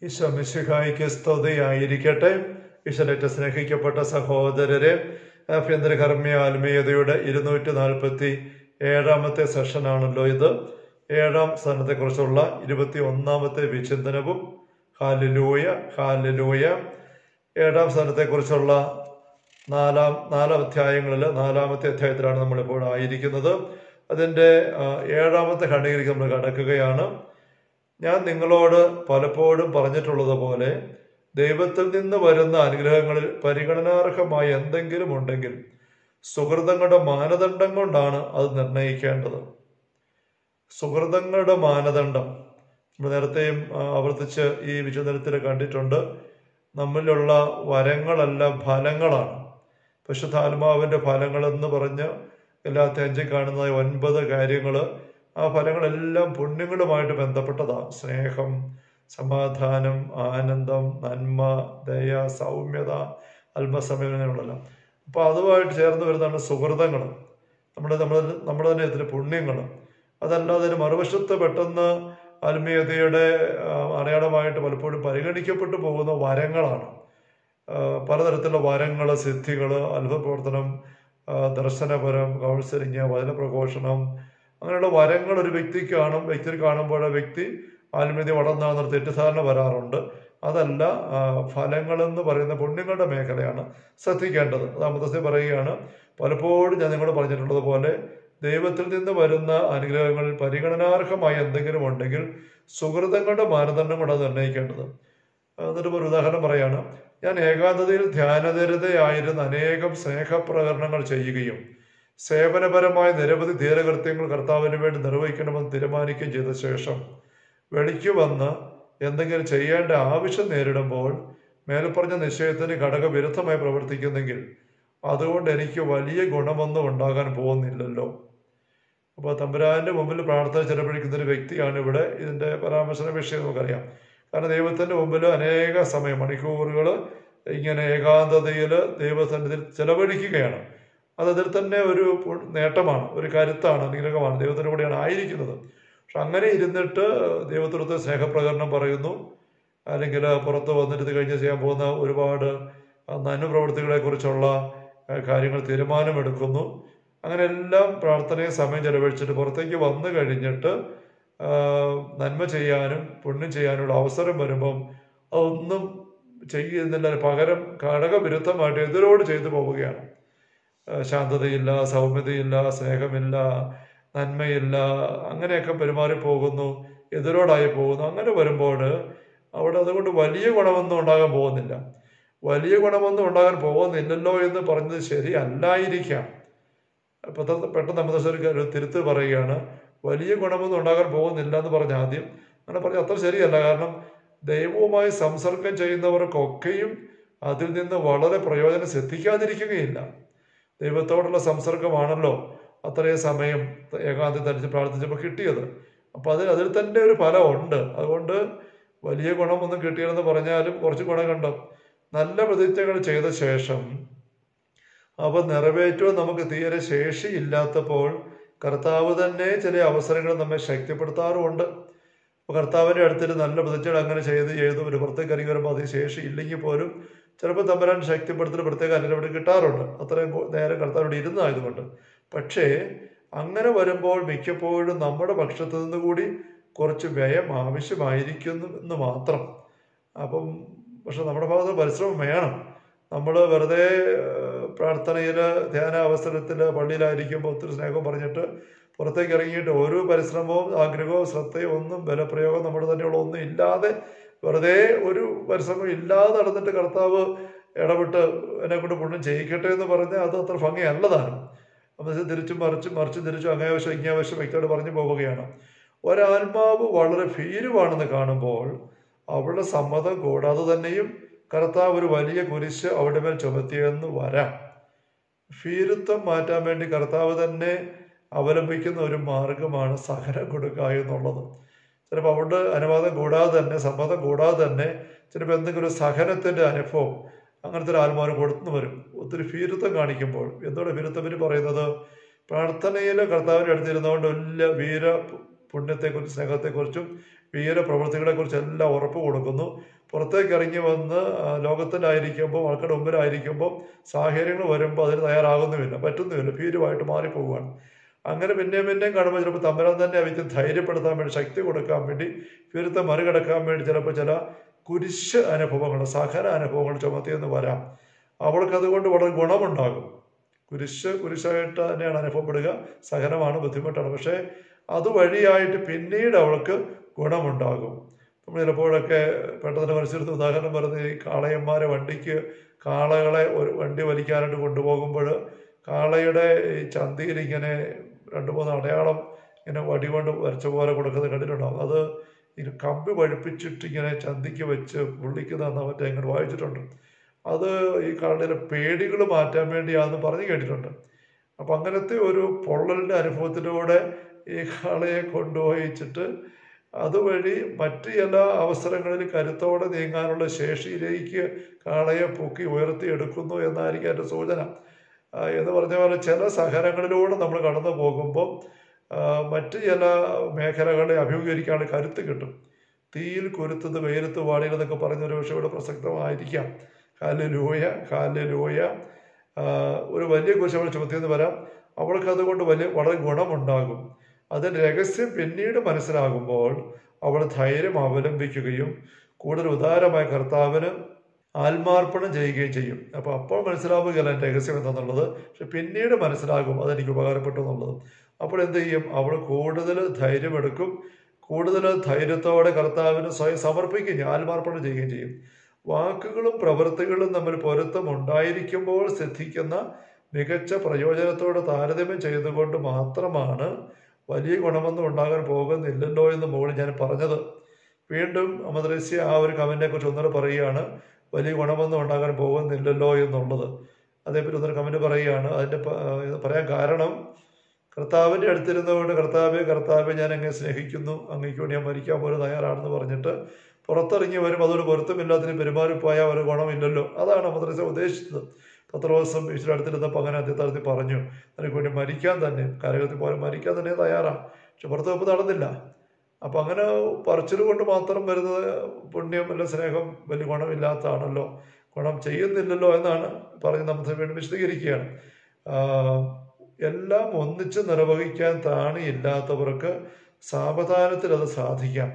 ഈശോ മിശിഹായിക്ക് സ്തുതിയായിരിക്കട്ടെ ഈശ്വരറ്റ് സ്നേഹിക്കപ്പെട്ട സഹോദരരെ ആഭ്യന്തരകർമ്മ ആത്മീയതയുടെ ഇരുന്നൂറ്റി നാൽപ്പത്തി ഏഴാമത്തെ സെഷനാണല്ലോ ഇത് ഏഴാം സ്ഥാനത്തെക്കുറിച്ചുള്ള ഇരുപത്തി ഒന്നാമത്തെ വിചിന്തനവും ഹാലലൂയ ഹാലലൂയ ഏഴാം സ്ഥാനത്തെക്കുറിച്ചുള്ള നാലാം നാലാം അധ്യായങ്ങളിൽ നാലാമത്തെ അധ്യായത്തിലാണ് നമ്മളിപ്പോൾ ആയിരിക്കുന്നത് അതിൻ്റെ ആ, ഏഴാമത്തെ ഖണ്ഡികയിലേക്ക് നമ്മൾ കടക്കുകയാണ് ഞാൻ നിങ്ങളോട് പലപ്പോഴും പറഞ്ഞിട്ടുള്ളത് പോലെ ദൈവത്തിൽ നിന്ന് വരുന്ന അനുഗ്രഹങ്ങളിൽ പരിഗണനാർഹമായ എന്തെങ്കിലും ഉണ്ടെങ്കിൽ സുഹൃതങ്ങളുടെ മാനദണ്ഡം കൊണ്ടാണ് അത് നിർണ്ണയിക്കേണ്ടത് സുഹൃതങ്ങളുടെ മാനദണ്ഡം നമ്മൾ നേരത്തെയും ആ, ആവർത്തിച്ച് ഈ വിചിന്തനത്തിൽ കണ്ടിട്ടുണ്ട് നമ്മിലുള്ള വരങ്ങളല്ല ഫലങ്ങളാണ് പശുധാത്മാവിൻ്റെ ഫലങ്ങളെന്ന് പറഞ്ഞ് എല്ലാ തെഞ്ചി കാണുന്ന ഒൻപത് കാര്യങ്ങൾ ആ ഫലങ്ങളെല്ലാം പുണ്യങ്ങളുമായിട്ട് ബന്ധപ്പെട്ടതാണ് സ്നേഹം സമാധാനം ആനന്ദം നന്മ ദയ സൗമ്യത അല്പസമയങ്ങളെല്ലാം അപ്പോൾ അതുമായിട്ട് ചേർന്ന് വരുന്നതാണ് സുഹൃതങ്ങൾ നമ്മുടെ നമ്മുടെ നമ്മുടെ തന്നെ ഇതിൽ പുണ്യങ്ങൾ അതല്ലാതെ ഒരു മറുവശത്ത് പെട്ടെന്ന് ആത്മീയതയുടെ ആ, അടയാളമായിട്ട് പലപ്പോഴും പരിഗണിക്കപ്പെട്ടു പോകുന്ന വരങ്ങളാണ് ആ, പലതരത്തിലുള്ള വരങ്ങൾ സിദ്ധികൾ അത്ഭുത പ്രവർത്തനം ആ, ദർശനപരം കൗൺസിലിംഗ് വചനപ്രഘോഷണം അങ്ങനെയുള്ള വരങ്ങൾ ഒരു വ്യക്തിക്ക് കാണും വ്യക്തി കാണുമ്പോൾ ആ വ്യക്തി ആത്മീയത വളർന്നാണെന്നൊരു തെറ്റിദ്ധാരണ വരാറുണ്ട് അതല്ല ആ, ഫലങ്ങളെന്ന് പറയുന്ന പുണ്യങ്ങളുടെ മേഖലയാണ് ശ്രദ്ധിക്കേണ്ടത് അതാമത്തെ പറയുകയാണ് പലപ്പോഴും ഞാൻ നിങ്ങളോട് പറഞ്ഞിട്ടുള്ളത് പോലെ ദൈവത്തിൽ നിന്ന് വരുന്ന അനുഗ്രഹങ്ങളിൽ പരിഗണനാർഹമായ എന്തെങ്കിലും ഉണ്ടെങ്കിൽ സുഹൃതങ്ങളുടെ മാനദണ്ഡം കൊണ്ട് അത് നിർണ്ണയിക്കേണ്ടത് എന്നിട്ട് ഒരു ഉദാഹരണം പറയാണ് ഞാൻ ഏകാന്തതയിൽ ധ്യാനനിരതയായിരുന്ന അനേകം സ്നേഹപ്രകരണങ്ങൾ ചെയ്യുകയും സേവനപരമായ നിരവധി ധീരകൃത്യങ്ങൾ കർത്താവിന് വേണ്ടി നിർവഹിക്കണമെന്ന് തീരുമാനിക്കുകയും ചെയ്ത ശേഷം വെളിക്ക് വന്ന് എന്തെങ്കിലും ചെയ്യേണ്ട ആവശ്യം നേരിടുമ്പോൾ മേൽപ്പറഞ്ഞ നിശ്ചയത്തിന് ഘടകവിരുദ്ധമായി പ്രവർത്തിക്കുന്നെങ്കിൽ അതുകൊണ്ട് എനിക്ക് വലിയ ഗുണമൊന്നും ഉണ്ടാകാൻ പോകുന്നില്ലല്ലോ അപ്പോൾ തമ്പുരാന്റെ മുമ്പിൽ പ്രാർത്ഥന ചെലവഴിക്കുന്ന ഒരു വ്യക്തിയാണ് ഇവിടെ ഇതിന്റെ പരാമർശന വിഷയം നമുക്കറിയാം കാരണം ദൈവത്തിന്റെ മുമ്പിൽ അനേക സമയം മണിക്കൂറുകൾ ഇങ്ങനെ ഏകാന്തതയിൽ ദൈവസന്നിധിയിൽ ചെലവഴിക്കുകയാണ് അത് അതിൽ തന്നെ ഒരു പു- നേട്ടമാണ് ഒരു കരുത്താണ് അനുഗ്രഹമാണ് ദൈവത്തിന്റെ കൂടെയാണ് ആയിരിക്കുന്നത് പക്ഷെ അങ്ങനെ ഇരുന്നിട്ട് ദൈവത്തിനടുത്ത് സ്നേഹപ്രകടനം പറയുന്നു അല്ലെങ്കിൽ പുറത്ത് വന്നിട്ട് ഇത് കഴിഞ്ഞ് ചെയ്യാൻ പോകുന്ന ഒരുപാട് നന്മ പ്രവൃത്തികളെ കുറിച്ചുള്ള കാര്യങ്ങൾ തീരുമാനമെടുക്കുന്നു അങ്ങനെ എല്ലാം പ്രാർത്ഥനയെ സമയം ചെലവഴിച്ചിട്ട് പുറത്തേക്ക് വന്നു കഴിഞ്ഞിട്ട് ആ, നന്മ ചെയ്യാനും പുണ്യം ചെയ്യാനുള്ള അവസരം വരുമ്പം അതൊന്നും ചെയ്യുന്നില്ല പകരം ഘടകവിരുദ്ധമായിട്ട് എതിരോട് ചെയ്തു പോവുകയാണ് ആ, ശാന്തതയില്ല സൗമ്യതയില്ല സ്നേഹമില്ല നന്മയില്ല അങ്ങനെയൊക്കെ പെരുമാറി പോകുന്നു എതിരോടായി പോകുന്നു അങ്ങനെ വരുമ്പോൾ അവിടെ അതുകൊണ്ട് വലിയ ഗുണമൊന്നും ഉണ്ടാകാൻ പോകുന്നില്ല വലിയ ഗുണമൊന്നും ഉണ്ടാകാൻ പോകുന്നില്ലല്ലോ എന്ന് പറഞ്ഞത് ശരിയല്ലായിരിക്കാം പെട്ടെന്ന് പെട്ടെന്ന് അമൃതശ്വരിക്ക് ഒരു തിരുത്ത് പറയുകയാണ് വലിയ ഗുണമൊന്നും ഉണ്ടാകാൻ പോകുന്നില്ല എന്ന് പറഞ്ഞ ആദ്യം അങ്ങനെ പറഞ്ഞ അത്ര ശരിയല്ല കാരണം ദൈവവുമായി സംസർഗം ചെയ്യുന്നവർക്കൊക്കെയും അതിൽ നിന്ന് വളരെ പ്രയോജനം ശ്രദ്ധിക്കാതിരിക്കുകയില്ല ദൈവത്തോടുള്ള സംസർഗമാണല്ലോ അത്രയും സമയം ഏകാന്തി തരിച്ച് പ്രാർത്ഥിച്ചപ്പോൾ കിട്ടിയത് അപ്പൊ അതിൽ അതിൽ തന്നെ ഒരു ഫലം ഉണ്ട് അതുകൊണ്ട് വലിയ ഗുണമൊന്നും കിട്ടിയില്ലെന്ന് പറഞ്ഞാലും കുറച്ച് ഗുണം കണ്ടോ നല്ല പ്രതിജ്ഞകൾ ചെയ്ത ശേഷം അവ നിറവേറ്റുവാൻ നമുക്ക് തീരെ ശേഷിയില്ലാത്തപ്പോൾ കർത്താവ് തന്നെ ചില അവസരങ്ങൾ നമ്മെ ശക്തിപ്പെടുത്താറുമുണ്ട് അപ്പോൾ കർത്താവിൻ്റെ അടുത്തൊരു നല്ല പ്രതിജ്ഞകൾ അങ്ങനെ ചെയ്ത് ചെയ്ത് ഒരു പുറത്തേക്ക് ഇറങ്ങി വരുമ്പോൾ അതിന് ശേഷി ഇല്ലെങ്കിൽ പോലും ചിലപ്പോൾ തമ്പരാൻ ശക്തിപ്പെടുത്തുന്ന പ്രത്യേക അനുഗ്രഹം കിട്ടാറുണ്ട് അത്രയും കൂ- നേരം കർത്താവിനോട് ഇരുന്നായതുകൊണ്ട് പക്ഷേ അങ്ങനെ വരുമ്പോൾ മിക്കപ്പോഴും നമ്മുടെ പക്ഷത്തു നിന്ന് കൂടി കുറച്ച് വ്യയം ആവശ്യമായിരിക്കുന്നു എന്ന് മാത്രം അപ്പം പക്ഷെ നമ്മുടെ ഭാഗത്ത് പരിശ്രമം വേണം നമ്മൾ വെറുതെ പ്രാർത്ഥനയിൽ ധ്യാന അവസരത്തിൽ പള്ളിയിലായിരിക്കുമ്പോൾ ഒത്തിരി സ്നേഹം പറഞ്ഞിട്ട് പുറത്തേക്ക് ഇറങ്ങിയിട്ട് ഒരു പരിശ്രമവും ആഗ്രഹവും ശ്രദ്ധയും ഒന്നും ബലപ്രയോഗം നമ്മുടെ തന്നെയുള്ള ഒന്നും ഇല്ലാതെ വെറുതെ ഒരു പരിശ്രമം ഇല്ലാതെ നടന്നിട്ട് കർത്താവ് ഇടപെട്ട് എന്നെ കൊണ്ട് പുണ്യം ചെയ്യിക്കട്ടെ എന്ന് പറഞ്ഞാൽ അത് അത്ര ഭംഗിയല്ലതാണ് അപ്പം ഇത് തിരിച്ചും മറിച്ചും മറിച്ചും തിരിച്ചും അങ്ങേവശം ഇങ്ങേവശം വ്യക്തിയോട് പറഞ്ഞു പോവുകയാണ് ഒരാത്മാവ് വളരെ ഭീരുവാണെന്ന് കാണുമ്പോൾ അവളുടെ സമ്മതം കൂടാതെ തന്നെയും കർത്താവ് ഒരു വലിയ കുരിശ് അവിടെ മേൽ ചുമത്തിയെന്ന് വരാം ഭീരുത്വം മാറ്റാൻ വേണ്ടി കർത്താവ് തന്നെ അവലംബിക്കുന്ന ഒരു മാർഗമാണ് സഹനം കൊടുക്കുക എന്നുള്ളത് ചിലപ്പോൾ അവളുടെ അനുവാദം കൂടാതെ തന്നെ സമ്മതം കൂടാതെ തന്നെ ചിലപ്പോൾ എന്തെങ്കിലും ഒരു സഹനത്തിന്റെ അനുഭവം അങ്ങനത്തെ ഒരു ആത്മാവിന് കൊടുത്തു വരും ഒത്തിരി ഭീരുത്വം കാണിക്കുമ്പോൾ എന്താണ് ഭീരുത്വം ഇവര് പറയുന്നത് പ്രാർത്ഥനയിൽ കർത്താവിൻ്റെ അടുത്തിരുന്നുകൊണ്ട് വലിയ വീര പുണ്യത്തെക്കുറിച്ചും സ്നേഹത്തെക്കുറിച്ചും വീര പ്രവൃത്തികളെക്കുറിച്ച് എല്ലാം ഉറപ്പ് കൊടുക്കുന്നു പുറത്തേക്ക് ഇറങ്ങി വന്ന് ആ, ലോകത്തിലായിരിക്കുമ്പോൾ ആൾക്കാരുടെ മുമ്പിലായിരിക്കുമ്പോൾ സാഹചര്യങ്ങൾ വരുമ്പോൾ അതിന് തയ്യാറാകുന്നുമില്ല പറ്റുന്നുമില്ല ഭീരുവായിട്ട് മാറിപ്പോവുകയാണ് അങ്ങനെ പിന്നെയും പിന്നെയും കാണുമ്പോൾ ചിലപ്പോൾ തമ്പരാൻ തന്നെ അവയ്ക്ക് ധൈര്യപ്പെടുത്താൻ വേണ്ടി ശക്തി കൊടുക്കാൻ വേണ്ടി വിരുദ്ധ മറികടക്കാൻ വേണ്ടി ചിലപ്പോൾ ചില കുരിശ് അനുഭവങ്ങൾ സഹന അനുഭവങ്ങൾ ചുമത്തിയെന്ന് വരാം അവൾക്ക് അതുകൊണ്ട് വളരെ ഗുണമുണ്ടാകും കുരിശ് കുരിശായിട്ട് തന്നെയാണ് അനുഭവപ്പെടുക സഹനമാണ് ബുദ്ധിമുട്ടാണ് പക്ഷേ അതുവഴിയായിട്ട് പിന്നീട് അവൾക്ക് ഗുണമുണ്ടാകും നമ്മൾ ചിലപ്പോഴൊക്കെ പെട്ടെന്ന് മനസ്സിലെടുത്ത് ഉദാഹരണം പറഞ്ഞ് ഈ കാളയന്മാരെ വണ്ടിക്ക് കാളകളെ ഒരു വണ്ടി വലിക്കാനായിട്ട് കൊണ്ടുപോകുമ്പോൾ കാളയുടെ ഈ ചന്തിയിൽ ഇങ്ങനെ രണ്ട് മൂന്ന് അടയാളം ഇങ്ങനെ വടി കൊണ്ട് വരച്ച പോലെ കൊടുക്കുന്നത് കണ്ടിട്ടുണ്ടാവും അത് ഈ കമ്പി പഴിപ്പിച്ചിട്ട് ഇങ്ങനെ ചന്തിക്ക് വെച്ച് പുള്ളിക്കുന്നതെന്ന് മറ്റേ ഇങ്ങനെ വായിച്ചിട്ടുണ്ട് അത് ഈ കാളയുടെ പേടികൾ മാറ്റാൻ വേണ്ടിയാണെന്ന് പറഞ്ഞ് കേട്ടിട്ടുണ്ട് അപ്പം അങ്ങനത്തെ ഒരു പൊള്ളലിൻ്റെ അനുഭവത്തിലൂടെ ഈ കാളയെ കൊണ്ടുപോയിച്ചിട്ട് അതുവഴി മറ്റ് ചില അവസരങ്ങളിൽ കരുത്തോടെ നീങ്ങാനുള്ള ശേഷിയിലേക്ക് കാളയെ പൊക്കി ഉയർത്തിയെടുക്കുന്നു എന്നായിരിക്കും എൻ്റെ സൂചന ആ, എന്ന് പറഞ്ഞ പോലെ ചില സഹനങ്ങളിലൂടെ നമ്മൾ കടന്നു പോകുമ്പോൾ ആ, മറ്റ് ചില മേഖലകളെ അഭിമുഖീകരിക്കാനുള്ള കരുത്ത് കിട്ടും തീയിൽ കുരുത്തത് വെയിലത്ത് വാടിയെന്നൊക്കെ പറഞ്ഞൊരു പക്ഷേ ഇവിടെ പ്രസക്തമായിരിക്കാം കാല് ലൂയ കാല് ലൂയ ആ, ഒരു വലിയ കുരിശ് അവൾ ചുമത്തിയെന്ന് വരാം അവൾക്ക് അതുകൊണ്ട് വലിയ വളരെ ഗുണമുണ്ടാകും അതിൻ്റെ രഹസ്യം പിന്നീട് മനസ്സിലാകുമ്പോൾ അവൾ ധൈര്യം അവലംബിക്കുകയും കൂടുതൽ ഉദാരമായ കർത്താവിന് ആത്മാർപ്പണം ചെയ്യുകയും ചെയ്യും അപ്പോൾ അപ്പോൾ മനസ്സിലാവുകയല്ല എൻ്റെ രഹസ്യം എന്താണെന്നുള്ളത് പക്ഷെ പിന്നീട് മനസ്സിലാകും അതെനിക്ക് ഉപകാരപ്പെട്ടു എന്നുള്ളത് അപ്പോൾ എന്ത് ചെയ്യും അവൾ കൂടുതൽ ധൈര്യമെടുക്കും കൂടുതൽ ധൈര്യത്തോടെ കർത്താവിന് സ്വയം സമർപ്പിക്കുകയും ചെയ്യും, ആത്മാർപ്പണം ചെയ്യുകയും ചെയ്യും വാക്കുകളും പ്രവൃത്തികളും തമ്മിൽ പൊരുത്തം ഉണ്ടായിരിക്കുമ്പോൾ സിദ്ധിക്കുന്ന മികച്ച പ്രയോജനത്തോട് താരതമ്യം ചെയ്തുകൊണ്ട് മാത്രമാണ് വലിയ ഗുണമൊന്നും ഉണ്ടാകാൻ പോകുന്നില്ലല്ലോ എന്ന് മുകളിൽ ഞാൻ പറഞ്ഞത് വീണ്ടും അമദ്രസ്യ ആ ഒരു കമന്റിനെ കുറിച്ച് ഒന്നുകൂടെ പറയുകയാണ് വലിയ ഗുണമൊന്നും ഉണ്ടാകാൻ പോകുന്നില്ലല്ലോ എന്നുള്ളത് അതേപറ്റി ഒന്നൊരു കമന്റ് പറയുകയാണ് അതിന്റെ പ- ആ, ഇത് പറയാൻ കാരണം കർത്താവിൻ്റെ അടുത്തിരുന്നുകൊണ്ട് കർത്താവെ കർത്താവെ ഞാൻ എങ്ങനെ സ്നേഹിക്കുന്നു അങ്ങേക്ക് വേണ്ടി ഞാൻ മരിക്കാൻ പോലും തയ്യാറാണെന്ന് പറഞ്ഞിട്ട് പുറത്തിറങ്ങി വരും അതൊരു പൊരുത്തമില്ലാത്തിന് പെരുമാറിപ്പോയാൽ ഒരു ഗുണമില്ലല്ലോ അതാണ് മദ്രസ ഉദ്ദേശിച്ചത് പത്ത് ദിവസം ഈശ്വര അടുത്തിരുന്നപ്പോൾ അങ്ങനെ അദ്ദേഹത്തിൽ പറഞ്ഞു നിനക്ക് വേണ്ടി മരിക്കാൻ തന്നെ കാലഘട്ടത്തിൽ പോലെ മരിക്കാൻ തന്നെ തയ്യാറാണ് പക്ഷെ പുറത്ത് വെപ്പ് നടന്നില്ല അപ്പം അങ്ങനെ പറച്ചിൽ കൊണ്ട് മാത്രം വരുന്നത് പുണ്യം അല്ല സ്നേഹം വലിയ ഗുണമില്ലാത്തതാണല്ലോ ഗുണം ചെയ്യുന്നില്ലല്ലോ എന്നാണ് പറഞ്ഞ് നമ്മൾ വേണ്ടി വിശദീകരിക്കുകയാണ് ആഹ് എല്ലാം ഒന്നിച്ച് നിർവഹിക്കാൻ താണിയില്ലാത്തവർക്ക് സാവധാനത്തിൽ അത് സാധിക്കാം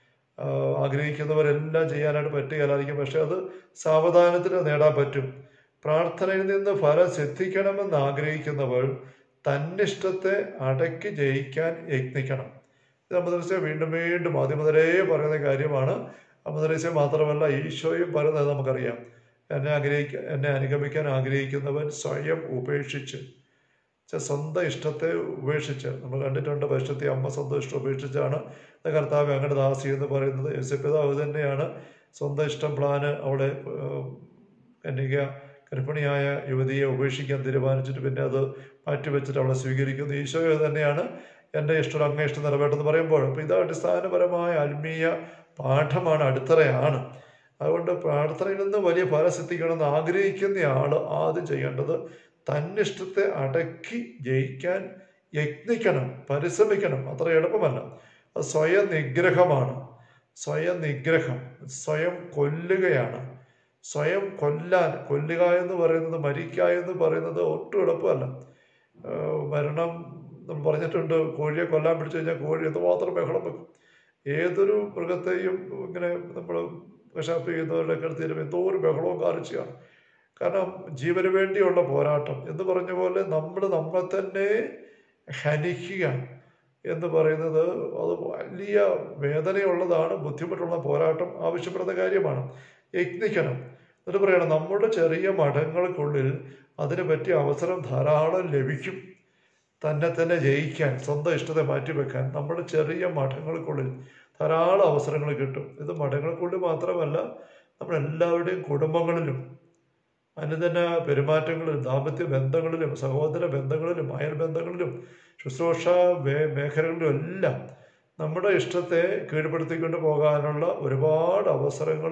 ആഹ് ആഗ്രഹിക്കുന്നവരെല്ലാം ചെയ്യാനായിട്ട് പറ്റുകയില്ലായിരിക്കും പക്ഷെ അത് സാവധാനത്തിൽ നേടാൻ പറ്റും പ്രാർത്ഥനയിൽ നിന്ന് ഫലം സിദ്ധിക്കണമെന്ന് ആഗ്രഹിക്കുന്നവർ തന്നിഷ്ടത്തെ അടക്കി ജയിക്കാൻ യത്നിക്കണം ഇത് അമദ്രസ്യ വീണ്ടും വീണ്ടും ആദ്യം മുതലേ പറയുന്ന കാര്യമാണ് അമദ്രസ്യ മാത്രമല്ല ഈശോയും പറയുന്നത് നമുക്കറിയാം എന്നെ ആഗ്രഹിക്ക എന്നെ അനുഗമിക്കാൻ ആഗ്രഹിക്കുന്നവൻ സ്വയം ഉപേക്ഷിച്ച് ചെ- സ്വന്തം ഇഷ്ടത്തെ ഉപേക്ഷിച്ച് നമ്മൾ കണ്ടിട്ടുണ്ട് പരിശുദ്ധി അമ്മ സ്വന്തം ഇഷ്ടം ഉപേക്ഷിച്ചാണ് ഇത് കർത്താവ് അങ്ങനെ ദാസി എന്ന് പറയുന്നത് യേശുപിതാവ് തന്നെയാണ് സ്വന്തം ഇഷ്ടം പ്ലാന് അവിടെ ഏഹ്, കന്യക ഗർഭിണിയായ യുവതിയെ ഉപേക്ഷിക്കാൻ തീരുമാനിച്ചിട്ട് പിന്നെ അത് മാറ്റിവെച്ചിട്ട് അവളെ സ്വീകരിക്കുന്നു ഈശോ തന്നെയാണ് എൻ്റെ ഇഷ്ടം അങ്ങേ ഇഷ്ടം നിറവേറ്റെന്ന് പറയുമ്പോൾ അപ്പോൾ ഇത് അടിസ്ഥാനപരമായ ആത്മീയ പാഠമാണ് അടിത്തറയാണ് അതുകൊണ്ട് പ്രാർത്ഥനയിൽ നിന്ന് വലിയ ഫലം സിദ്ധിക്കണമെന്ന് ആഗ്രഹിക്കുന്ന ആൾ ആദ്യം ചെയ്യേണ്ടത് തന്നിഷ്ടത്തെ അടക്കി ജയിക്കാൻ യത്നിക്കണം പരിശ്രമിക്കണം അത്ര എളുപ്പമല്ല അത് സ്വയം നിഗ്രഹമാണ് സ്വയം നിഗ്രഹം സ്വയം കൊല്ലുകയാണ് സ്വയം കൊല്ലാൻ കൊല്ലുക എന്ന് പറയുന്നത് മരിക്കുക എന്ന് പറയുന്നത് ഒട്ടും എളുപ്പമല്ല ഏഹ് മരണം നമ്മൾ പറഞ്ഞിട്ടുണ്ട് കോഴിയെ കൊല്ലാൻ പിടിച്ചു കഴിഞ്ഞാൽ കോഴി എന്തുമാത്രം ബഹളം വെക്കും ഏതൊരു മൃഗത്തെയും ഇങ്ങനെ നമ്മൾ കശാപ്പ് ചെയ്യുന്നവരുടെ അടുത്ത് എന്തോ ഒരു ബഹളവും കാണിച്ചാണ് കാരണം ജീവന് വേണ്ടിയുള്ള പോരാട്ടം എന്ന് പറഞ്ഞ പോലെ നമ്മൾ നമ്മളെ തന്നെ ഹനിക്കുക എന്ന് പറയുന്നത് അത് വലിയ വേദനയുള്ളതാണ് ബുദ്ധിമുട്ടുള്ള പോരാട്ടം ആവശ്യപ്പെടുന്ന കാര്യമാണ് യത്നിക്കണം എന്നിട്ട് പറയണം നമ്മുടെ ചെറിയ മഠങ്ങൾക്കുള്ളിൽ അതിന് പറ്റിയ അവസരം ധാരാളം ലഭിക്കും തന്നെ തന്നെ ജയിക്കാൻ സ്വന്തം ഇഷ്ടത്തെ മാറ്റിവെക്കാൻ നമ്മുടെ ചെറിയ മഠങ്ങൾക്കുള്ളിൽ ധാരാളം അവസരങ്ങൾ കിട്ടും ഇത് മഠങ്ങൾക്കുള്ളിൽ മാത്രമല്ല നമ്മളെല്ലാവരുടെയും കുടുംബങ്ങളിലും അനുദിന പെരുമാറ്റങ്ങളിലും ദാമ്പത്യ ബന്ധങ്ങളിലും സഹോദര ബന്ധങ്ങളിലും അയൽ ബന്ധങ്ങളിലും ശുശ്രൂഷ മേ- മേഖലകളിലും എല്ലാം നമ്മുടെ ഇഷ്ടത്തെ കീഴ്പ്പെടുത്തിക്കൊണ്ട് പോകാനുള്ള ഒരുപാട് അവസരങ്ങൾ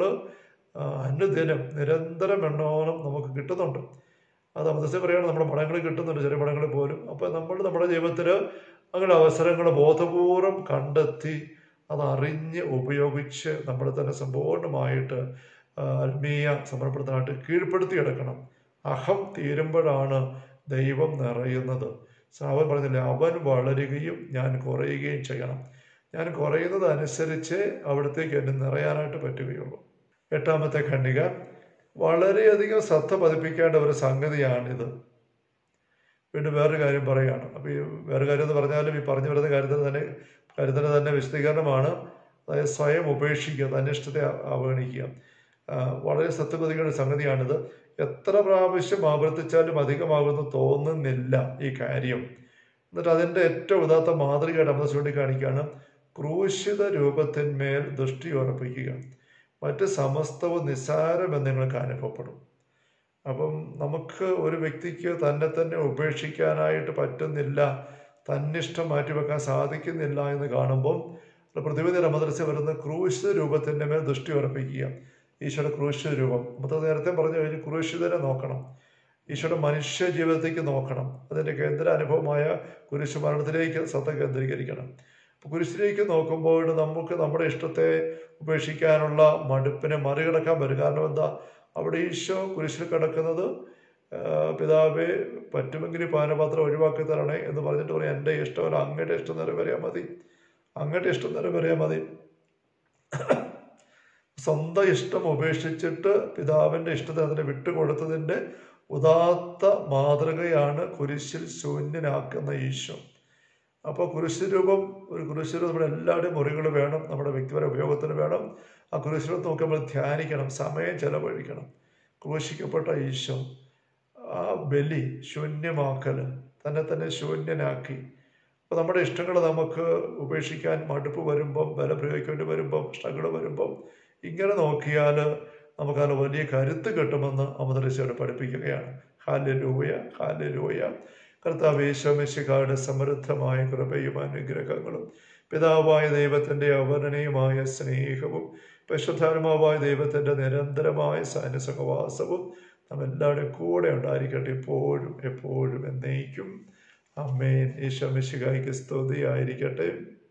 അനുദിനം നിരന്തരം എണ്ണോണം നമുക്ക് കിട്ടുന്നുണ്ട് അത് അമൃതസ്യ പറയുകയാണ് നമ്മുടെ മടങ്ങളിൽ കിട്ടുന്നുണ്ട് ചെറിയ മടങ്ങളിൽ പോലും അപ്പോൾ നമ്മൾ നമ്മുടെ ജീവിതത്തിൽ അങ്ങനെ അവസരങ്ങൾ ബോധപൂർവം കണ്ടെത്തി അത് അറിഞ്ഞ് ഉപയോഗിച്ച് നമ്മളെ തന്നെ സമ്പൂർണ്ണമായിട്ട് ആ, ആത്മീയ സമർപ്പണത്തിനായിട്ട് കീഴ്പ്പെടുത്തി എടുക്കണം അഹം തീരുമ്പോഴാണ് ദൈവം നിറയുന്നത് അവൻ പറഞ്ഞില്ലേ അവൻ വളരുകയും ഞാൻ കുറയുകയും ചെയ്യണം ഞാൻ കുറയുന്നത് അനുസരിച്ച് അവിടത്തേക്ക് എന്നെ നിറയാനായിട്ട് പറ്റുകയുള്ളൂ എട്ടാമത്തെ ഖണ്ഡിക വളരെയധികം ശ്രദ്ധ പതിപ്പിക്കേണ്ട ഒരു സംഗതിയാണിത് വീണ്ടും വേറൊരു കാര്യം പറയുകയാണ് അപ്പോൾ ഈ വേറെ കാര്യം എന്ന് പറഞ്ഞാലും ഈ പറഞ്ഞു വരുന്ന കാര്യത്തിന് തന്നെ കാര്യത്തിന് തന്നെ വിശദീകരണമാണ് അതായത് സ്വയം ഉപേക്ഷിക്കുക തന്നിഷ്ടത്തെ അ- അവഗണിക്കുക ആ, വളരെ സത്യപതികളുടെ സംഗതിയാണിത് എത്ര പ്രാവശ്യം ആവർത്തിച്ചാലും അധികമാകുമെന്ന് തോന്നുന്നില്ല ഈ കാര്യം എന്നിട്ട് അതിൻ്റെ ഏറ്റവും ഉദാത്ത മാതൃകയായിട്ട് നമ്മൾ ചൂണ്ടിക്കാണിക്കുകയാണ് ക്രൂശിത രൂപത്തിന്മേൽ ദൃഷ്ടി ഉറപ്പിക്കുക മറ്റ് സമസ്തവും നിസ്സാരമെന്ന് നിങ്ങൾക്ക് അനുഭവപ്പെടും അപ്പം നമുക്ക് ഒരു വ്യക്തിക്ക് തന്നെ തന്നെ ഉപേക്ഷിക്കാനായിട്ട് പറ്റുന്നില്ല തന്നിഷ്ടം മാറ്റിവെക്കാൻ സാധിക്കുന്നില്ല എന്ന് കാണുമ്പോൾ പ്രതിവിധി രമദർശ വരുന്ന ക്രൂശിത രൂപത്തിൻ്റെ മേൽ ദൃഷ്ടി ഉറപ്പിക്കുക ഈശോയുടെ ക്രൂശിത രൂപം നമ്മൾ നേരത്തെ പറഞ്ഞു കഴിഞ്ഞ് ക്രൂശിതനെ നോക്കണം ഈശോയുടെ മനുഷ്യ ജീവിതത്തേക്ക് നോക്കണം അതിൻ്റെ കേന്ദ്ര അനുഭവമായ കുരിശു മരണത്തിലേക്ക് ശ്രദ്ധ കേന്ദ്രീകരിക്കണം അപ്പോൾ കുരിശിലേക്ക് നോക്കുമ്പോൾ നമുക്ക് നമ്മുടെ ഇഷ്ടത്തെ ഉപേക്ഷിക്കാനുള്ള മടുപ്പിനെ മറികടക്കാൻ വരും കാരണം എന്താ അവിടെ ഈശോ കുരിശിൽ കിടക്കുന്നത് ആ, പിതാവേ പറ്റുമെങ്കിൽ ഈ പാനപാത്രം ഒഴിവാക്കി തരണേ എന്ന് പറഞ്ഞിട്ട് പറയും എൻ്റെ ഇഷ്ടമല്ല അങ്ങയുടെ ഇഷ്ടം നിറവേറിയാൽ മതി അങ്ങയുടെ ഇഷ്ടം നിറവേറിയാൽ മതി സ്വന്തം ഇഷ്ടം ഉപേക്ഷിച്ചിട്ട് പിതാവിൻ്റെ ഇഷ്ടത്തിന് അതിനെ വിട്ടുകൊടുത്തതിൻ്റെ ഉദാത്ത മാതൃകയാണ് കുരിശിൽ ശൂന്യനാക്കുന്ന ഈശോ അപ്പോൾ കുരിശ് രൂപം ഒരു കുരിശ് രൂപം നമ്മുടെ എല്ലാവരുടെയും മുറികൾ വേണം നമ്മുടെ വ്യക്തിപര ഉപയോഗത്തിന് വേണം ആ കുരിശ് രൂപം നോക്കി നമ്മൾ ധ്യാനിക്കണം സമയം ചെലവഴിക്കണം ക്രൂശിക്കപ്പെട്ട ഈശോ ആ ബലി ശൂന്യമാക്കൽ തന്നെ തന്നെ ശൂന്യനാക്കി അപ്പോൾ നമ്മുടെ ഇഷ്ടങ്ങൾ നമുക്ക് ഉപേക്ഷിക്കാൻ മടുപ്പ് വരുമ്പം ബലം പ്രയോഗിക്കേണ്ടി വരുമ്പം ഇഷ്ടങ്ങൾ വരുമ്പം ഇങ്ങനെ നോക്കിയാൽ നമുക്കതിന് വലിയ കരുത്ത് കിട്ടുമെന്ന് അമദർശയോട് പഠിപ്പിക്കുകയാണ് ഹാലലൂയ ഹാലലൂയ കർത്താവ് യേശോമിശികാരുടെ സമൃദ്ധമായ കൃപയും അനുഗ്രഹങ്ങളും പിതാവായ ദൈവത്തിൻ്റെ അവർണനീയമായ സ്നേഹവും പരിശുദ്ധാത്മാവായ ദൈവത്തിൻ്റെ നിരന്തരമായ സൈന്യസഹവാസവും നാം എല്ലാവരുടെയും കൂടെ ഉണ്ടായിരിക്കട്ടെ എപ്പോഴും എപ്പോഴും എന്നേക്കും അമ്മേൻ ഈശോമിശികായ്ക്ക് സ്തുതിയായിരിക്കട്ടെ